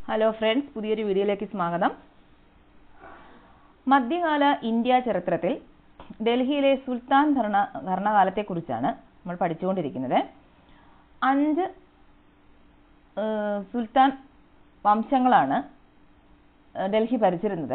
hello friends പുതിയൊരു വീഡിയോയിലേക്ക് സ്വാഗതം മധ്യകാല ഇന്ത്യ ചരിത്രത്തിൽ ഡൽഹിയിലെ സുൽത്താൻ ഭരണ ഭരണകാലത്തെക്കുറിച്ചാണ് നമ്മൾ പഠിച്ചുകൊണ്ടിരിക്കുന്നത് അഞ്ച് ഏഹ്, സുൽത്താൻ വംശങ്ങളാണ് ഏഹ്, ഡൽഹി ഭരിച്ചിരുന്നത്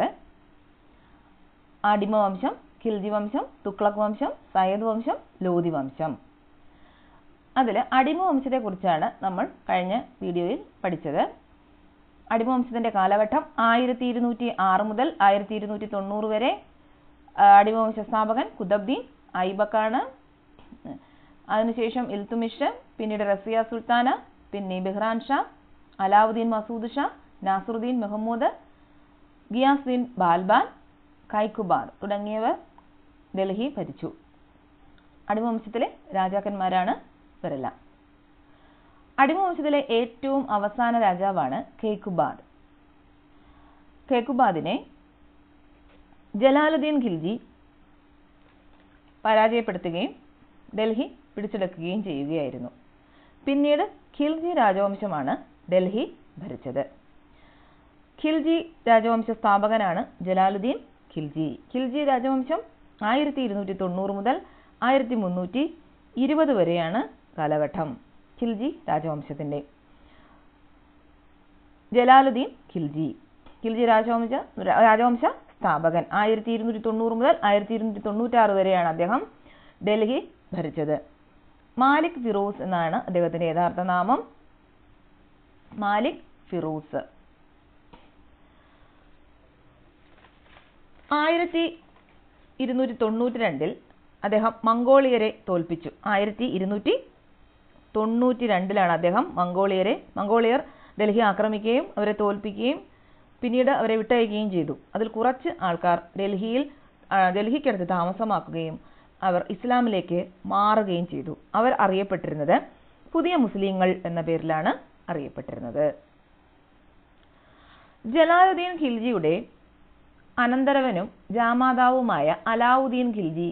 ആദിമ വംശം ഖിൽജി വംശം തുഗ്ലക് വംശം സയ്യദ് വംശം ലോധി വംശം അതിൽ അടിമ വംശത്തെക്കുറിച്ചാണ് നമ്മൾ കഴിഞ്ഞ വീഡിയോയിൽ പഠിച്ചത് അടിമ വംശത്തിന്റെ കാലഘട്ടം ആയിരത്തി ഇരുന്നൂറ്റി ആറ് മുതൽ ആയിരത്തി ഇരുന്നൂറ്റി തൊണ്ണൂറ് വരെ ആ, അടിമ വംശ സ്ഥാപകൻ കുതബ്ദീൻ ഐബക്കാണ് അതിനുശേഷം ഇൽത്തുമിഷ് പിന്നീട് റസിയ സുൽത്താന പിന്നെ ബിഹ്റാൻ ഷാ അലാവുദ്ദീൻ മസൂദ് ഷാ നാസറുദ്ദീൻ മെഹമ്മൂദ് ഗിയാസുദ്ദീൻ ബാൽബാൻ കൈക്കുബാർ തുടങ്ങിയവർ ഡൽഹി ഭരിച്ചു അടിമവംശത്തിലെ രാജാക്കന്മാരാണ് ഇവരെല്ലാം അടിമവംശത്തിലെ ഏറ്റവും അവസാന രാജാവാണ് ഖേക്കുബാദ് ഖേക്കുബാദിനെ ജലാലുദ്ദീൻ ഖിൽജി പരാജയപ്പെടുത്തുകയും ഡൽഹി പിടിച്ചെടുക്കുകയും ചെയ്യുകയായിരുന്നു പിന്നീട് ഖിൽജി രാജവംശമാണ് ഡൽഹി ഭരിച്ചത് ഖിൽജി രാജവംശ സ്ഥാപകനാണ് ജലാലുദ്ദീൻ ഖിൽജി ഖിൽജി രാജവംശം ആയിരത്തി ഇരുന്നൂറ്റി തൊണ്ണൂറ് മുതൽ ആയിരത്തി മുന്നൂറ്റി ഇരുപത് വരെയാണ് കാലഘട്ടം ഖിൽജി രാജവംശത്തിന്റെ ജലാലുദ്ദീൻ ഖിൽജി ഖിൽജി രാജവംശ രാജവംശ സ്ഥാപകൻ ആയിരത്തി ഇരുന്നൂറ്റി തൊണ്ണൂറ് മുതൽ ആയിരത്തി ഇരുന്നൂറ്റി തൊണ്ണൂറ്റാറ് വരെയാണ് അദ്ദേഹം ഡൽഹി ഭരിച്ചത് മാലിക് ഫിറോസ് എന്നാണ് അദ്ദേഹത്തിന്റെ യഥാർത്ഥ നാമം മാലിക് ഫിറോസ് ആയിരത്തി ഇരുന്നൂറ്റി തൊണ്ണൂറ്റി രണ്ടിൽ അദ്ദേഹം മംഗോളിയരെ തോൽപ്പിച്ചു ആയിരത്തി ഇരുന്നൂറ്റി തൊണ്ണൂറ്റി രണ്ടിലാണ് അദ്ദേഹം മംഗോളിയരെ മംഗോളിയർ ഡൽഹി ആക്രമിക്കുകയും അവരെ തോൽപ്പിക്കുകയും പിന്നീട് അവരെ വിട്ടയക്കുകയും ചെയ്തു അതിൽ കുറച്ച് ആൾക്കാർ ഡൽഹിയിൽ ആ, ഡൽഹിക്കടുത്ത് താമസമാക്കുകയും അവർ ഇസ്ലാമിലേക്ക് മാറുകയും ചെയ്തു അവർ അറിയപ്പെട്ടിരുന്നത് പുതിയ മുസ്ലിങ്ങൾ എന്ന പേരിലാണ് അറിയപ്പെട്ടിരുന്നത് ജലാലുദ്ദീൻ ഖിൽജിയുടെ അനന്തരവനും ജാമാതാവുമായ അലാവുദ്ദീൻ ഖിൽജി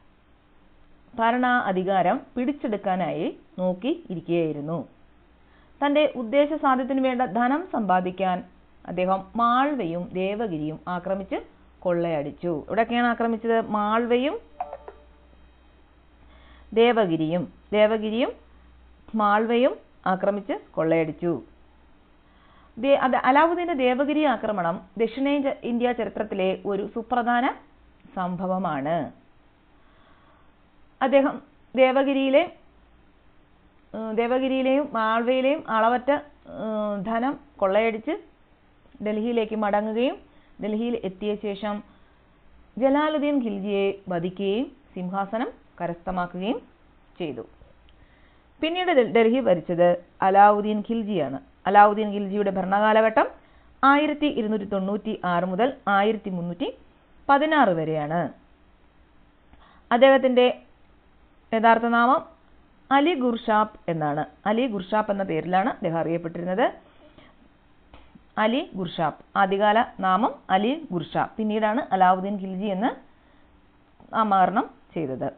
ഭരണാധികാരം പിടിച്ചെടുക്കാനായി നോക്കി ഇരിക്കുകയായിരുന്നു തന്റെ ഉദ്ദേശ സാധ്യത്തിനു വേണ്ട ധനം സമ്പാദിക്കാൻ അദ്ദേഹം മാൾവയും ദേവഗിരിയും ആക്രമിച്ച് കൊള്ളയടിച്ചു ഇവിടെയൊക്കെയാണ് ആക്രമിച്ചത് മാൾവയും ദേവഗിരിയും ദേവഗിരിയും മാൾവയും ആക്രമിച്ച് കൊള്ളയടിച്ചു ദേ- അത് അലാവുദ്ദീന്റെ ദേവഗിരി ആക്രമണം ദക്ഷിണേന്ത്യ ഇന്ത്യ ചരിത്രത്തിലെ ഒരു സുപ്രധാന സംഭവമാണ് അദ്ദേഹം ദേവഗിരിയിലെ ഏഹ് ദേവഗിരിയിലെയും മാൾവയിലെയും അളവറ്റ ഏഹ് ധനം കൊള്ളയടിച്ച് ഡൽഹിയിലേക്ക് മടങ്ങുകയും ഡൽഹിയിൽ എത്തിയ ശേഷം ജലാലുദ്ദീൻ ഖിൽജിയെ വധിക്കുകയും സിംഹാസനം കരസ്ഥമാക്കുകയും ചെയ്തു പിന്നീട് ഡൽ- ഡൽഹി ഭരിച്ചത് അലാവുദ്ദീൻ ഖിൽജിയാണ് അലാവുദ്ദീൻ ഖിൽജിയുടെ ഭരണകാലഘട്ടം ആയിരത്തി ഇരുന്നൂറ്റി തൊണ്ണൂറ്റി ആറ് മുതൽ ആയിരത്തി മുന്നൂറ്റി പതിനാറ് വരെയാണ് അദ്ദേഹത്തിന്റെ യഥാർത്ഥ നാമം അലി ഗുർഷാപ്പ് എന്നാണ് അലി ഗുർഷാപ്പ് എന്ന പേരിലാണ് അദ്ദേഹം അറിയപ്പെട്ടിരുന്നത് അലി ഗുർഷാപ്പ് ആദ്യകാല നാമം അലി ഗുർഷാപ്പ് പിന്നീടാണ് അലാവുദ്ദീൻ ഖിൽജി എന്ന് നാമകരണം ചെയ്തത്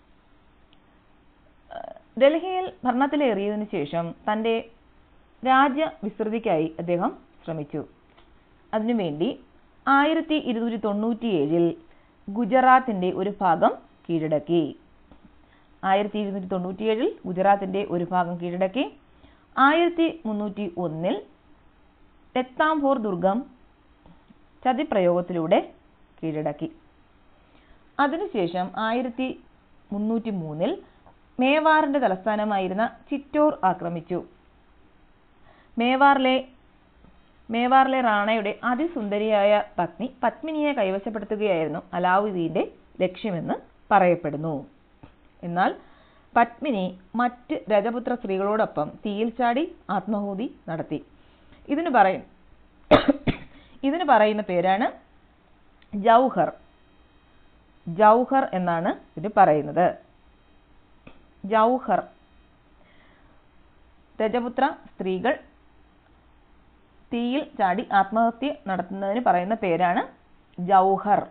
ഏഹ് ഡൽഹിയിൽ ഭരണത്തിലേറിയതിനു ശേഷം തന്റെ രാജ്യ വിസ്തൃതിക്കായി അദ്ദേഹം ശ്രമിച്ചു അതിനുവേണ്ടി ആയിരത്തി ഇരുന്നൂറ്റി തൊണ്ണൂറ്റിയേഴിൽ ഗുജറാത്തിന്റെ ഒരു ഭാഗം കീഴടക്കി ആയിരത്തി ഇരുന്നൂറ്റി തൊണ്ണൂറ്റിയേഴിൽ ഗുജറാത്തിന്റെ ഒരു ഭാഗം കീഴടക്കി ആയിരത്തി മുന്നൂറ്റി ഒന്നിൽ രക്താംഭോർ ദുർഗം ചതിപ്രയോഗത്തിലൂടെ കീഴടക്കി അതിനുശേഷം ആയിരത്തി മുന്നൂറ്റി മൂന്നിൽ മേവാറിന്റെ തലസ്ഥാനമായിരുന്ന ചിറ്റോർ ആക്രമിച്ചു മേവാറിലെ മേവാറിലെ റാണയുടെ അതിസുന്ദരിയായ പത്നി പത്മിനിയെ കൈവശപ്പെടുത്തുകയായിരുന്നു അലാവുദ്ദീന്റെ ലക്ഷ്യമെന്ന് പറയപ്പെടുന്നു എന്നാൽ പത്മിനി മറ്റ് രജപുത്ര സ്ത്രീകളോടൊപ്പം തീയിൽ ചാടി ആത്മാഹൂതി നടത്തി ഇതിന് പറയും ഇതിന് പറയുന്ന പേരാണ് ജൗഹർ ജൗഹർ എന്നാണ് ഇത് പറയുന്നത് ജൗഹർ രജപുത്ര സ്ത്രീകൾ തീയിൽ ചാടി ആത്മഹത്യ നടത്തുന്നതിന് പറയുന്ന പേരാണ് ജൗഹർ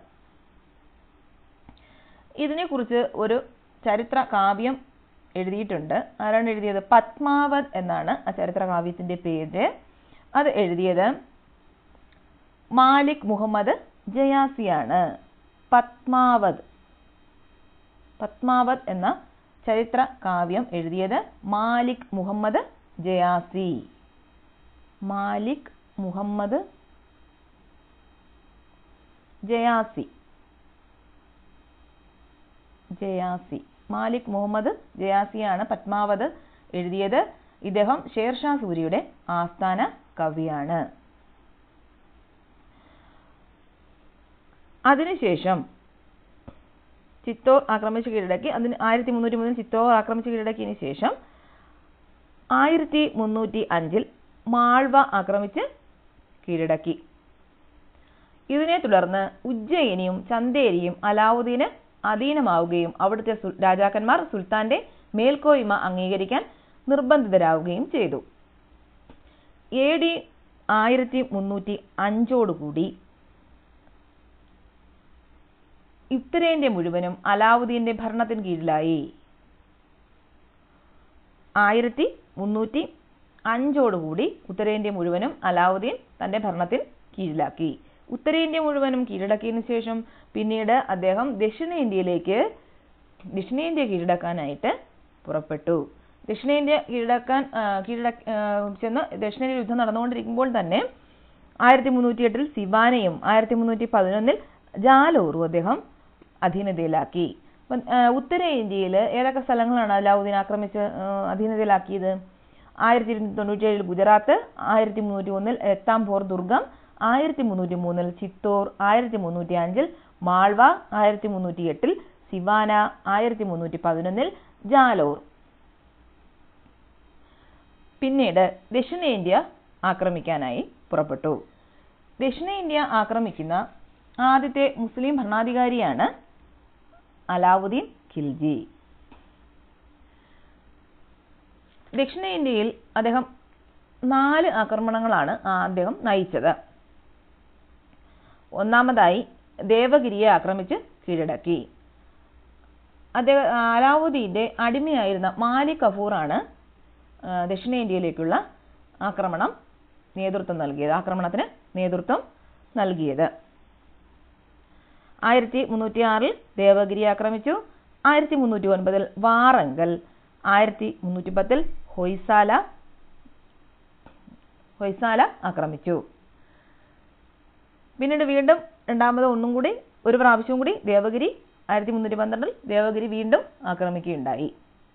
ഇതിനെക്കുറിച്ച് ഒരു ചരിത്ര കാവ്യം എഴുതിയിട്ടുണ്ട് ആരാണ് എഴുതിയത് പത്മാവത് എന്നാണ് ആ ചരിത്ര കാവ്യത്തിന്റെ പേര് അത് എഴുതിയത് മാലിക് മുഹമ്മദ് ജയാസിയാണ് പത്മാവത് പത്മാവത് എന്ന ചരിത്ര കാവ്യം എഴുതിയത് മാലിക് മുഹമ്മദ് ജയാസി മാലിക് മുഹമ്മദ് ജയാസി ജയാസി മാലിക് മുഹമ്മദ് ജയാസിയാണ് പത്മാവത് എഴുതിയത് ഇദ്ദേഹം ഷേർഷാ സൂരിയുടെ ആസ്ഥാന കവിയാണ് അതിനുശേഷം ചിത്തോർ ആക്രമിച്ച് കീഴടക്കി അതിന് ആയിരത്തി മുന്നൂറ്റി മൂന്നിൽ ചിത്തോർ ആക്രമിച്ച് കീഴടക്കിയതിനു ശേഷം ആയിരത്തി മുന്നൂറ്റി അഞ്ചിൽ മാൾവ ആക്രമിച്ച് കീഴടക്കി ഇതിനെ തുടർന്ന് ഉജ്ജയിനിയും ചന്ദേരിയും അലാവുദ്ദീന് അധീനമാവുകയും അവിടുത്തെ സുൽ- രാജാക്കന്മാർ സുൽത്താന്റെ മേൽക്കോയ്മ അംഗീകരിക്കാൻ നിർബന്ധിതരാവുകയും ചെയ്തു എ ഡി ആയിരത്തി മുന്നൂറ്റി അഞ്ചോടുകൂടി ഉത്തരേന്ത്യ മുഴുവനും അലാവുദ്ദീന്റെ ഭരണത്തിന് കീഴിലായി ആയിരത്തി മുന്നൂറ്റി അഞ്ചോടുകൂടി ഉത്തരേന്ത്യ മുഴുവനും അലാവുദ്ദീൻ തന്റെ ഭരണത്തിൽ കീഴിലാക്കി ഉത്തരേന്ത്യ മുഴുവനും കീഴടക്കിയതിനു ശേഷം പിന്നീട് അദ്ദേഹം ദക്ഷിണേന്ത്യയിലേക്ക് ദക്ഷിണേന്ത്യ കീഴടക്കാനായിട്ട് പുറപ്പെട്ടു ദക്ഷിണേന്ത്യ കീഴടക്കാൻ ആ, കീഴട ആ, ചെന്ന് ദക്ഷിണേന്ത്യ യുദ്ധം നടന്നുകൊണ്ടിരിക്കുമ്പോൾ തന്നെ ആയിരത്തി മുന്നൂറ്റി എട്ടിൽ സിവാനയും ആയിരത്തി മുന്നൂറ്റി പതിനൊന്നിൽ ജാലോറും അദ്ദേഹം അധീനതയിലാക്കി അപ്പം ആ, ഉത്തരേന്ത്യയിൽ ഏതൊക്കെ സ്ഥലങ്ങളാണ് അലാവുദ്ദീൻ ആക്രമിച്ച് ആ, അധീനതയിലാക്കിയത് ആയിരത്തി ഇരുന്നൂറ്റി തൊണ്ണൂറ്റി ഏഴിൽ ഗുജറാത്ത് ആയിരത്തി മുന്നൂറ്റി ഒന്നിൽ രക്താംബോർ ദുർഗം ആയിരത്തി മുന്നൂറ്റി മൂന്നിൽ ചിത്തോർ ആയിരത്തി മുന്നൂറ്റി അഞ്ചിൽ മാൾവ ആയിരത്തി മുന്നൂറ്റി എട്ടിൽ സിവാന ആയിരത്തി മുന്നൂറ്റി പതിനൊന്നിൽ ജാലോർ പിന്നീട് ദക്ഷിണേന്ത്യ ആക്രമിക്കാനായി പുറപ്പെട്ടു ദക്ഷിണേന്ത്യ ആക്രമിക്കുന്ന ആദ്യത്തെ മുസ്ലിം ഭരണാധികാരിയാണ് അലാവുദ്ദീൻ ഖിൽജി ദക്ഷിണേന്ത്യയിൽ അദ്ദേഹം നാല് ആക്രമണങ്ങളാണ് ആ അദ്ദേഹം നയിച്ചത് ഒന്നാമതായി ദേവഗിരിയെ ആക്രമിച്ച് കീഴടക്കി അദ്ദേഹം അലാവുദ്ദീന്റെ അടിമയായിരുന്ന മാലിക് കഫൂറാണ് ആ, ദക്ഷിണേന്ത്യയിലേക്കുള്ള ആക്രമണം നേതൃത്വം നൽകിയത് ആക്രമണത്തിന് നേതൃത്വം നൽകിയത് ആയിരത്തി മുന്നൂറ്റി ആറിൽ ദേവഗിരി ആക്രമിച്ചു ആയിരത്തി മുന്നൂറ്റി ഒൻപതിൽ വാറങ്കൽ ആയിരത്തി മുന്നൂറ്റി പത്തിൽ ഹൊയ്സാല ഹൊയ്സാല ആക്രമിച്ചു പിന്നീട് വീണ്ടും രണ്ടാമത് ഒന്നും കൂടി ഒരു പ്രാവശ്യം കൂടി ദേവഗിരി ആയിരത്തി മുന്നൂറ്റി പന്ത്രണ്ടിൽ ദേവഗിരി വീണ്ടും ആക്രമിക്കുകയുണ്ടായി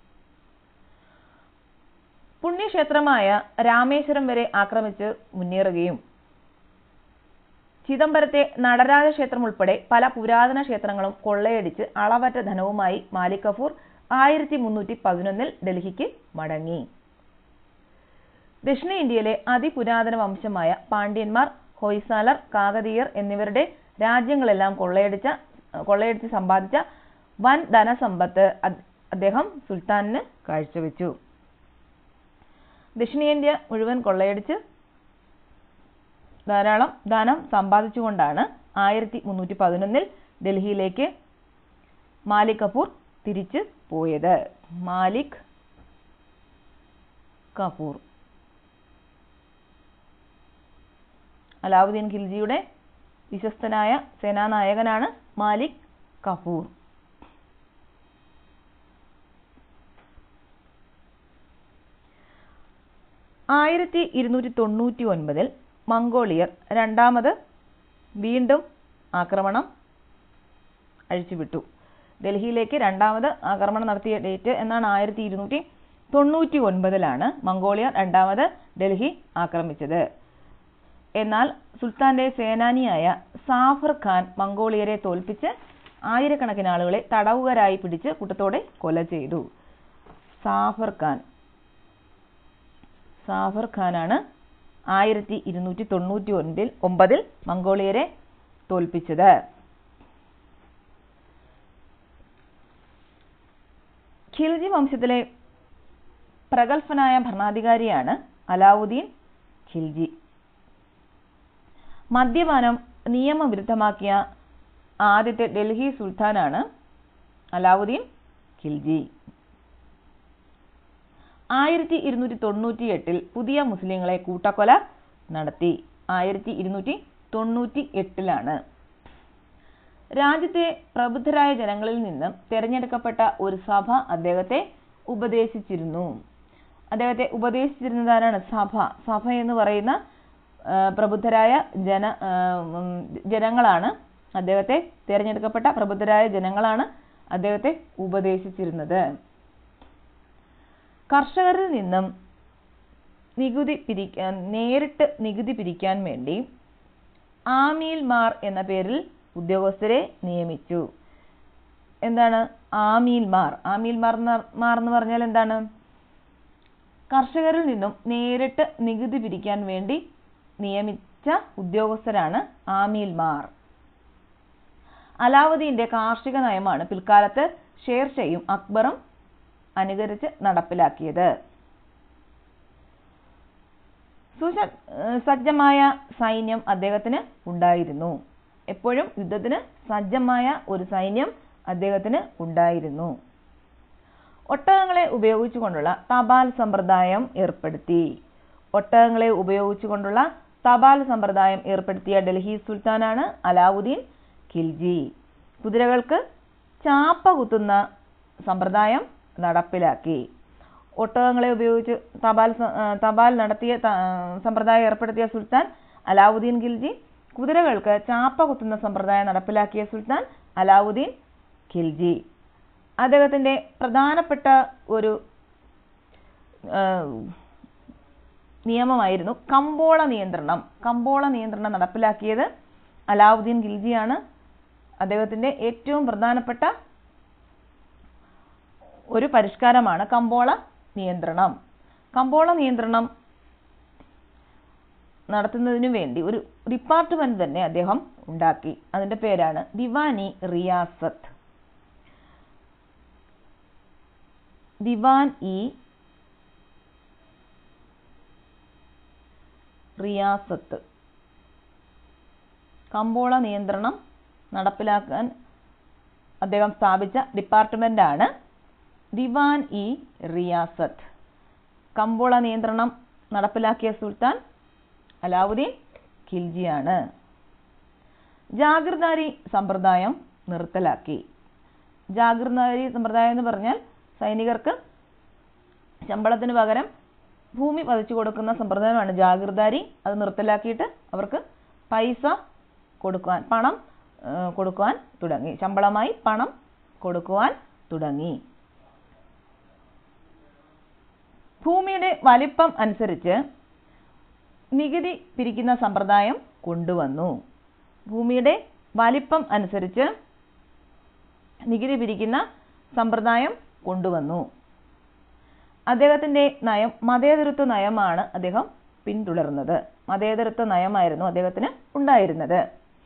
പുണ്യക്ഷേത്രമായ രാമേശ്വരം വരെ ആക്രമിച്ച് മുന്നേറുകയും ചിദംബരത്തെ നടരാജ ക്ഷേത്രം ഉൾപ്പെടെ പല പുരാതന ക്ഷേത്രങ്ങളും കൊള്ളയടിച്ച് അളവറ്റ ധനവുമായി മാലിക് കഫൂർ ആയിരത്തി മുന്നൂറ്റി പതിനൊന്നിൽ ഡൽഹിക്ക് മടങ്ങി ദക്ഷിണേന്ത്യയിലെ അതിപുരാതന വംശമായ പാണ്ഡ്യന്മാർ ഹൊയ്സാലർ കാകതീയർ എന്നിവരുടെ രാജ്യങ്ങളെല്ലാം കൊള്ളയടിച്ച കൊള്ളയടിച്ച് സമ്പാദിച്ച വൻ ധനസമ്പത്ത് അദ്- അദ്ദേഹം സുൽത്താനിന് കാഴ്ചവെച്ചു ദക്ഷിണേന്ത്യ മുഴുവൻ കൊള്ളയടിച്ച് ധാരാളം ധനം സമ്പാദിച്ചുകൊണ്ടാണ് ആയിരത്തി മുന്നൂറ്റി പതിനൊന്നിൽ ഡൽഹിയിലേക്ക് മാലിക് കപൂർ തിരിച്ച് പോയത് മാലിക് കപൂർ അലാവുദ്ദീൻ ഖിൽജിയുടെ വിശ്വസ്തനായ സേനാനായകനാണ് മാലിക് കപൂർ ആയിരത്തി ഇരുന്നൂറ്റി തൊണ്ണൂറ്റി ഒൻപതിൽ മംഗോളിയർ രണ്ടാമത് വീണ്ടും ആക്രമണം അഴിച്ചുവിട്ടു ഡൽഹിയിലേക്ക് രണ്ടാമത് ആക്രമണം നടത്തിയ ഡേറ്റ് എന്നാണ് ആയിരത്തി ഇരുന്നൂറ്റി തൊണ്ണൂറ്റി ഒൻപതിലാണ് മംഗോളിയർ രണ്ടാമത് ഡൽഹി ആക്രമിച്ചത് എന്നാൽ സുൽത്താന്റെ സേനാനിയായ സാഫർ ഖാൻ മംഗോളിയരെ തോൽപ്പിച്ച് ആയിരക്കണക്കിന് ആളുകളെ തടവുകാരായി പിടിച്ച് കൂട്ടത്തോടെ കൊല ചെയ്തു സാഫർ ഖാൻ സാഫർ ഖാനാണ് ആയിരത്തി ഇരുന്നൂറ്റി തൊണ്ണൂറ്റി ഒൻപിൽ ഒമ്പതിൽ മംഗോളിയരെ തോൽപ്പിച്ചത് ഖിൽജി വംശത്തിലെ പ്രഗത്ഭനായ ഭരണാധികാരിയാണ് അലാവുദ്ദീൻ ഖിൽജി മദ്യപാനം നിയമവിരുദ്ധമാക്കിയ ആദ്യത്തെ ഡൽഹി സുൽത്താനാണ് അലാവുദ്ദീൻ ഖിൽജി ആയിരത്തി ഇരുന്നൂറ്റി തൊണ്ണൂറ്റി എട്ടിൽ പുതിയ മുസ്ലിങ്ങളെ കൂട്ടക്കൊല നടത്തി ആയിരത്തി ഇരുന്നൂറ്റി തൊണ്ണൂറ്റി എട്ടിലാണ് രാജ്യത്തെ പ്രബുദ്ധരായ ജനങ്ങളിൽ നിന്നും തിരഞ്ഞെടുക്കപ്പെട്ട ഒരു സഭ അദ്ദേഹത്തെ ഉപദേശിച്ചിരുന്നു അദ്ദേഹത്തെ ഉപദേശിച്ചിരുന്നതാരാണ് സഭ സഭ എന്ന് പറയുന്ന ആ, പ്രബുദ്ധരായ ജന ആ, ഉം, ജനങ്ങളാണ് അദ്ദേഹത്തെ തിരഞ്ഞെടുക്കപ്പെട്ട പ്രബുദ്ധരായ ജനങ്ങളാണ് അദ്ദേഹത്തെ ഉപദേശിച്ചിരുന്നത് കർഷകരിൽ നിന്നും നികുതി പിരിക്കാൻ നേരിട്ട് നികുതി പിരിക്കാൻ വേണ്ടി ആമീൽമാർ എന്ന പേരിൽ ഉദ്യോഗസ്ഥരെ നിയമിച്ചു എന്താണ് ആമീൽമാർ ആമീൽമാർ എന്ന് മാർ എന്ന് പറഞ്ഞാൽ എന്താണ് കർഷകരിൽ നിന്നും നേരിട്ട് നികുതി പിരിക്കാൻ വേണ്ടി നിയമിച്ച ഉദ്യോഗസ്ഥരാണ് ആമീൽമാർ അലാവുദ്ദീന്റെ കാർഷിക നയമാണ് പിൽക്കാലത്ത് ഷേർഷയും അക്ബറും അനുകരിച്ച് നടപ്പിലാക്കിയത് സുസ- ഏഹ് സജ്ജമായ സൈന്യം അദ്ദേഹത്തിന് ഉണ്ടായിരുന്നു എപ്പോഴും യുദ്ധത്തിന് സജ്ജമായ ഒരു സൈന്യം അദ്ദേഹത്തിന് ഉണ്ടായിരുന്നു ഒട്ടകങ്ങളെ ഉപയോഗിച്ചുകൊണ്ടുള്ള തപാൽ സമ്പ്രദായം ഏർപ്പെടുത്തി ഒട്ടകങ്ങളെ ഉപയോഗിച്ചുകൊണ്ടുള്ള തപാൽ സമ്പ്രദായം ഏർപ്പെടുത്തിയ ഡൽഹി സുൽത്താനാണ് അലാവുദ്ദീൻ ഖിൽജി കുതിരകൾക്ക് ചാപ്പ കുത്തുന്ന സമ്പ്രദായം നടപ്പിലാക്കി ഒട്ടകങ്ങളെ ഉപയോഗിച്ച് തപാൽ സ- ആ, തപാൽ നടത്തിയ ത- ആ, സമ്പ്രദായം ഏർപ്പെടുത്തിയ സുൽത്താൻ അലാവുദ്ദീൻ ഖിൽജി കുതിരകൾക്ക് ചാപ്പ കുത്തുന്ന സമ്പ്രദായം നടപ്പിലാക്കിയ സുൽത്താൻ അലാവുദ്ദീൻ ഖിൽജി അദ്ദേഹത്തിന്റെ പ്രധാനപ്പെട്ട ഒരു ആ, നിയമമായിരുന്നു കമ്പോള നിയന്ത്രണം കമ്പോള നിയന്ത്രണം നടപ്പിലാക്കിയത് അലാവുദ്ദീൻ ഖിൽജിയാണ് അദ്ദേഹത്തിന്റെ ഏറ്റവും പ്രധാനപ്പെട്ട ഒരു പരിഷ്കാരമാണ് കമ്പോള നിയന്ത്രണം കമ്പോള നിയന്ത്രണം നടത്തുന്നതിനു വേണ്ടി ഒരു ഡിപ്പാർട്ട്മെന്റ് തന്നെ അദ്ദേഹം ഉണ്ടാക്കി അതിന്റെ പേരാണ് ദിവാനി റിയാസത്ത് ദിവാൻ ഇ റിയാസത്ത് കമ്പോള നിയന്ത്രണം നടപ്പിലാക്കാൻ അദ്ദേഹം സ്ഥാപിച്ച ഡിപ്പാർട്ട്മെന്റാണ് ദിവാൻ ഇ റിയാസത്ത് കമ്പോള നിയന്ത്രണം നടപ്പിലാക്കിയ സുൽത്താൻ അലാവുദ്ദീൻ ഖിൽജിയാണ് ജാഗിർദാരി സമ്പ്രദായം നിർത്തലാക്കി ജാഗിർദാരി സമ്പ്രദായം എന്ന് പറഞ്ഞാൽ സൈനികർക്ക് ശമ്പളത്തിന് പകരം ഭൂമി പതിച്ചു കൊടുക്കുന്ന സമ്പ്രദായമാണ് ജാഗിർദാരി അത് നിർത്തലാക്കിയിട്ട് അവർക്ക് പൈസ കൊടുക്കുവാൻ പണം ആ, കൊടുക്കുവാൻ തുടങ്ങി ശമ്പളമായി പണം കൊടുക്കുവാൻ തുടങ്ങി ഭൂമിയുടെ വലിപ്പം അനുസരിച്ച് നികുതി പിരിക്കുന്ന സമ്പ്രദായം കൊണ്ടുവന്നു ഭൂമിയുടെ വലിപ്പം അനുസരിച്ച് നികുതി പിരിക്കുന്ന സമ്പ്രദായം കൊണ്ടുവന്നു അദ്ദേഹത്തിന്റെ നയം മതേതരത്വ നയമാണ് അദ്ദേഹം പിന്തുടർന്നത് മതേതരത്വ നയമായിരുന്നു അദ്ദേഹത്തിന് ഉണ്ടായിരുന്നത്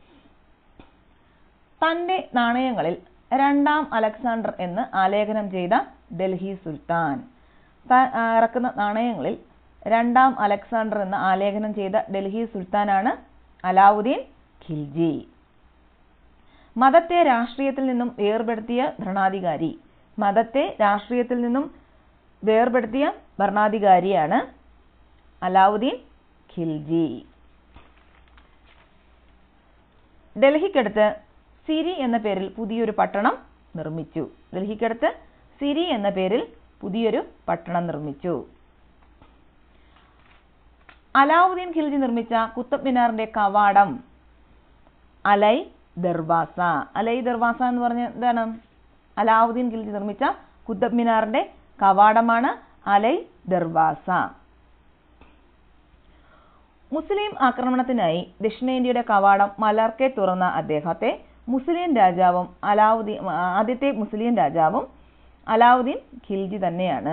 തന്റെ നാണയങ്ങളിൽ രണ്ടാം അലക്സാണ്ടർ എന്ന് ആലേഖനം ചെയ്ത ഡൽഹി സുൽത്താൻ താൻ ആ, ഇറക്കുന്ന നാണയങ്ങളിൽ രണ്ടാം അലക്സാണ്ടർ എന്ന് ആലേഖനം ചെയ്ത ഡൽഹി സുൽത്താനാണ് അലാവുദ്ദീൻ ഖിൽജി മതത്തെ രാഷ്ട്രീയത്തിൽ നിന്നും വേർപെടുത്തിയ ഭരണാധികാരി മതത്തെ രാഷ്ട്രീയത്തിൽ നിന്നും വേർപെടുത്തിയ ഭരണാധികാരിയാണ് അലാവുദ്ദീൻ ഖിൽജി ഡൽഹിക്കടുത്ത് സിരി എന്ന പേരിൽ പുതിയൊരു പട്ടണം നിർമ്മിച്ചു ഡൽഹിക്കടുത്ത് സിരി എന്ന പേരിൽ പുതിയൊരു പട്ടണം നിർമ്മിച്ചു അലാവുദ്ദീൻ ഖിൽജി നിർമ്മിച്ച കുത്തബ് മിനാറിന്റെ കവാടം അലൈ ദർവാസ അലൈ ദർവാസ എന്ന് പറഞ്ഞ എന്താണ് അലാവുദ്ദീൻ ഖിൽജി നിർമ്മിച്ച കുത്തബ് മിനാറിന്റെ കവാടമാണ് അലൈ ദർവാസ മുസ്ലിം ആക്രമണത്തിനായി ദക്ഷിണേന്ത്യയുടെ കവാടം മലർക്കെ തുറന്ന അദ്ദേഹത്തെ മുസ്ലിം രാജാവും അലാവുദ്ദീൻ ആദ്യത്തെ മുസ്ലിം രാജാവും അലാവുദ്ദീൻ ഖിൽജി തന്നെയാണ്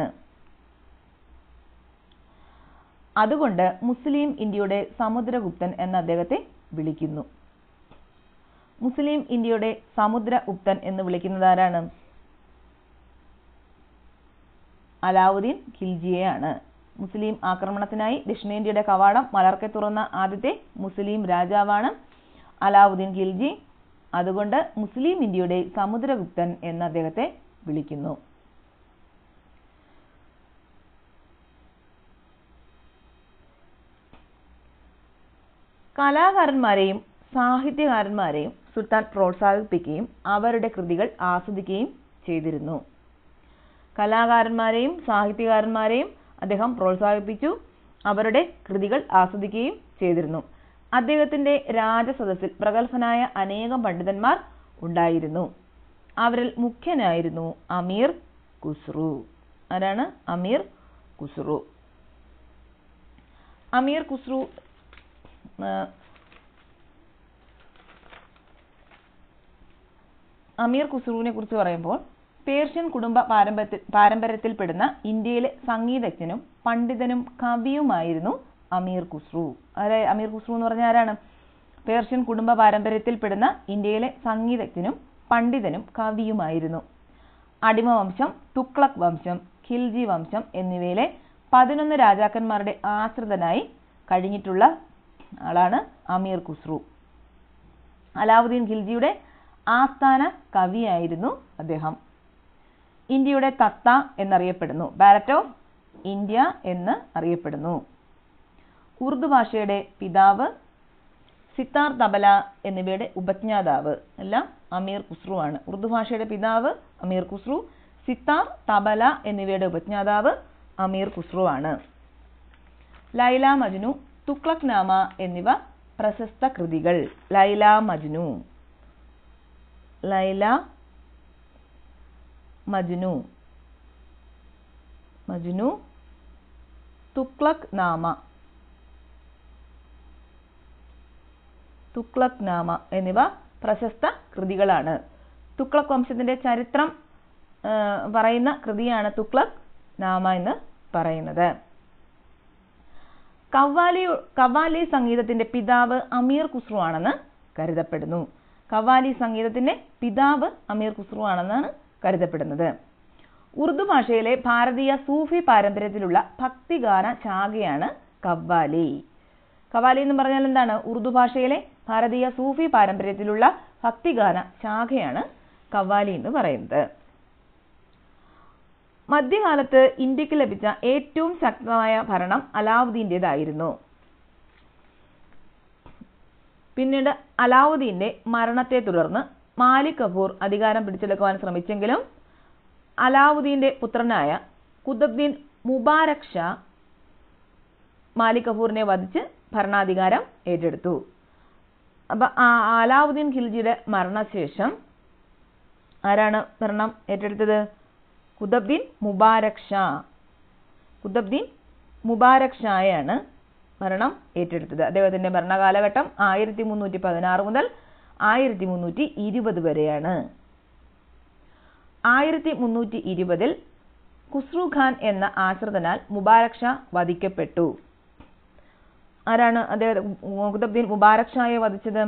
അതുകൊണ്ട് മുസ്ലിം ഇന്ത്യയുടെ സമുദ്രഗുപ്തൻ എന്ന് അദ്ദേഹത്തെ വിളിക്കുന്നു മുസ്ലിം ഇന്ത്യയുടെ സമുദ്രഗുപ്തൻ എന്ന് വിളിക്കുന്നത് ആരാണ് അലാവുദ്ദീൻ ഖിൽജിയെയാണ് മുസ്ലിം ആക്രമണത്തിനായി ദക്ഷിണേന്ത്യയുടെ കവാടം മലർക്കെ തുറന്ന ആദ്യത്തെ മുസ്ലിം രാജാവാണ് അലാവുദ്ദീൻ ഖിൽജി അതുകൊണ്ട് മുസ്ലിം ഇന്ത്യയുടെ സമുദ്രഗുപ്തൻ എന്ന് അദ്ദേഹത്തെ വിളിക്കുന്നു കലാകാരന്മാരെയും സാഹിത്യകാരന്മാരെയും സുൽത്താൻ പ്രോത്സാഹിപ്പിക്കുകയും അവരുടെ കൃതികൾ ആസ്വദിക്കുകയും ചെയ്തിരുന്നു കലാകാരന്മാരെയും സാഹിത്യകാരന്മാരെയും അദ്ദേഹം പ്രോത്സാഹിപ്പിച്ചു അവരുടെ കൃതികൾ ആസ്വദിക്കുകയും ചെയ്തിരുന്നു അദ്ദേഹത്തിന്റെ രാജസദസ്സിൽ പ്രഗത്ഭനായ അനേകം പണ്ഡിതന്മാർ ഉണ്ടായിരുന്നു അവരിൽ മുഖ്യനായിരുന്നു അമീർ ഖുസ്രു ആരാണ് അമീർ ഖുസ്രു അമീർ ഖുസ്രു ആ, അമീർ ഖുസ്രുവിനെ കുറിച്ച് പറയുമ്പോൾ പേർഷ്യൻ കുടുംബ പാരമ്പര്യത്തിൽ പാരമ്പര്യത്തിൽപ്പെടുന്ന ഇന്ത്യയിലെ സംഗീതജ്ഞനും പണ്ഡിതനും കവിയുമായിരുന്നു അമീർ ഖുസ്രു ആരെ അമീർ ഖുസ്രു എന്ന് പറഞ്ഞാൽ ആരാണ് പേർഷ്യൻ കുടുംബ പാരമ്പര്യത്തിൽപ്പെടുന്ന ഇന്ത്യയിലെ സംഗീതജ്ഞനും പണ്ഡിതനും കവിയുമായിരുന്നു അടിമവംശം തുക്ലക് വംശം ഖിൽജി വംശം എന്നിവയിലെ പതിനൊന്ന് രാജാക്കന്മാരുടെ ആശ്രിതനായി കഴിഞ്ഞിട്ടുള്ള ആളാണ് അമീർ ഖുസ്രു അലാവുദ്ദീൻ ഖിൽജിയുടെ ആസ്ഥാന കവിയായിരുന്നു അദ്ദേഹം ഇന്ത്യയുടെ തത്ത എന്നറിയപ്പെടുന്നു ബാലറ്റ് ഓഫ് ഇന്ത്യ എന്ന് അറിയപ്പെടുന്നു ഉറുദു ഭാഷയുടെ പിതാവ് സിത്താർ തബല എന്നിവയുടെ ഉപജ്ഞാതാവ് എല്ലാം അമീർ ഖുസ്രു ആണ് ഉറുദു ഭാഷയുടെ പിതാവ് അമീർ ഖുസ്രു സിത്താർ തബല എന്നിവയുടെ ഉപജ്ഞാതാവ് അമീർ ഖുസ്രു ആണ് ലൈല മജ്നു തുക്ലക് നാമ എന്നിവ പ്രശസ്ത കൃതികൾ ലൈല മജ്നു ലൈല മജ്നു മജ്നു തുക്ലക് നാമ തുക്ലക് നാമ എന്നിവ പ്രശസ്ത കൃതികളാണ് തുക്ലക് വംശത്തിന്റെ ചരിത്രം ആ, പറയുന്ന കൃതിയാണ് തുക്ലക് നാമ എന്ന് പറയുന്നത് കവ്വാലി കവ്വാലി സംഗീതത്തിന്റെ പിതാവ് അമീർ ഖുസ്രു ആണെന്ന് കരുതപ്പെടുന്നു കവ്വാലി സംഗീതത്തിന്റെ പിതാവ് അമീർ ഖുസ്രു ആണെന്നാണ് കരുതപ്പെടുന്നത് ഉറുദു ഭാഷയിലെ ഭാരതീയ സൂഫി പാരമ്പര്യത്തിലുള്ള ഭക്തിഗാന ശാഖയാണ് കവ്വാലി കവാലി എന്ന് പറഞ്ഞാൽ എന്താണ് ഉറുദു ഭാഷയിലെ ഭാരതീയ സൂഫി പാരമ്പര്യത്തിലുള്ള ഭക്തിഗാന ശാഖയാണ് കവ്വാലി എന്ന് പറയുന്നത് മധ്യകാലത്ത് ഇന്ത്യക്ക് ലഭിച്ച ഏറ്റവും ശക്തമായ ഭരണം അലാവുദ്ദീന്റേതായിരുന്നു പിന്നീട് അലാവുദ്ദീന്റെ മരണത്തെ തുടർന്ന് മാലിക് കഫൂർ അധികാരം പിടിച്ചെടുക്കുവാൻ ശ്രമിച്ചെങ്കിലും അലാവുദ്ദീന്റെ പുത്രനായ കുത്തബ്ദീൻ മുബാരക് ഷാ മാലിക് കഫൂറിനെ വധിച്ച് ഭരണാധികാരം ഏറ്റെടുത്തു അപ്പൊ ആ അലാവുദ്ദീൻ ഖിൽജിയുടെ മരണശേഷം ആരാണ് ഭരണം ഏറ്റെടുത്തത് കുതബ്ദീൻ മുബാരക് ഷാ കുതബ്ദീൻ മുബാരക് ഷായാണ് ഭരണം ഏറ്റെടുത്തത് അദ്ദേഹത്തിന്റെ ഭരണകാലഘട്ടം ആയിരത്തി മുന്നൂറ്റി പതിനാറ് മുതൽ ആയിരത്തി മുന്നൂറ്റി ഇരുപത് വരെയാണ് ആയിരത്തി മുന്നൂറ്റി ഇരുപതിൽ ഖുസ്രു ഖാൻ എന്ന ആശ്രിതനാൽ മുബാരക് ഷാ വധിക്കപ്പെട്ടു ആരാണ് അദ്ദേഹം കുതബ്ദീൻ മുബാരക് ഷായെ വധിച്ചത്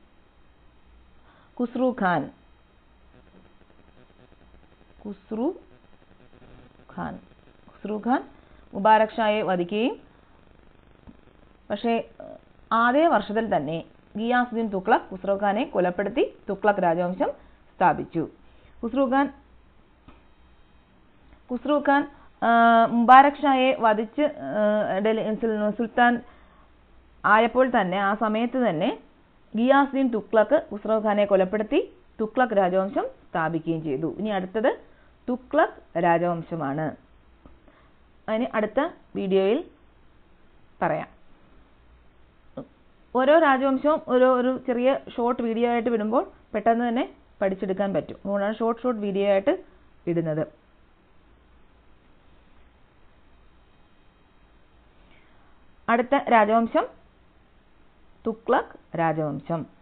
ഖുസ്രു ഖാൻ ഖുസ്രു ഖാൻ ഖുസ്രു ഖാൻ മുബാരക് ഷായെ വധിക്കുകയും പക്ഷേ ഏഹ്, ആദ്യ വർഷത്തിൽ തന്നെ ഗിയാസുദ്ദീൻ തുഗ്ലക് ഖുസ്രു ഖാനെ കൊലപ്പെടുത്തി തുഗ്ലക് രാജവംശം സ്ഥാപിച്ചു ഖുസ്രു ഖാൻ ഖുസ്രു ഖാൻ ആ, മുബാരക് ഷായെ വധിച്ച് ആ, ഡൽഹി സുൽ- സുൽത്താൻ ആയപ്പോൾ തന്നെ ആ സമയത്ത് തന്നെ ഗിയാസുദ്ദീൻ തുഗ്ലക് ഖുസ്രു ഖാനെ കൊലപ്പെടുത്തി തുഗ്ലക് രാജവംശം സ്ഥാപിക്കുകയും ചെയ്തു ഇനി അടുത്തത് തുഗ്ലക് രാജവംശമാണ് അതിന് അടുത്ത വീഡിയോയിൽ പറയാം ഓരോ രാജവംശവും ഓരോ ഒരു ചെറിയ ഷോർട്ട് വീഡിയോ ആയിട്ട് വിടുമ്പോൾ പെട്ടെന്ന് തന്നെ പഠിച്ചെടുക്കാൻ പറ്റും അതുകൊണ്ടാണ് ഷോർട്ട് ഷോർട്ട് വീഡിയോ ആയിട്ട് ഇടുന്നത് അടുത്ത രാജവംശം തുഗ്ലക് രാജവംശം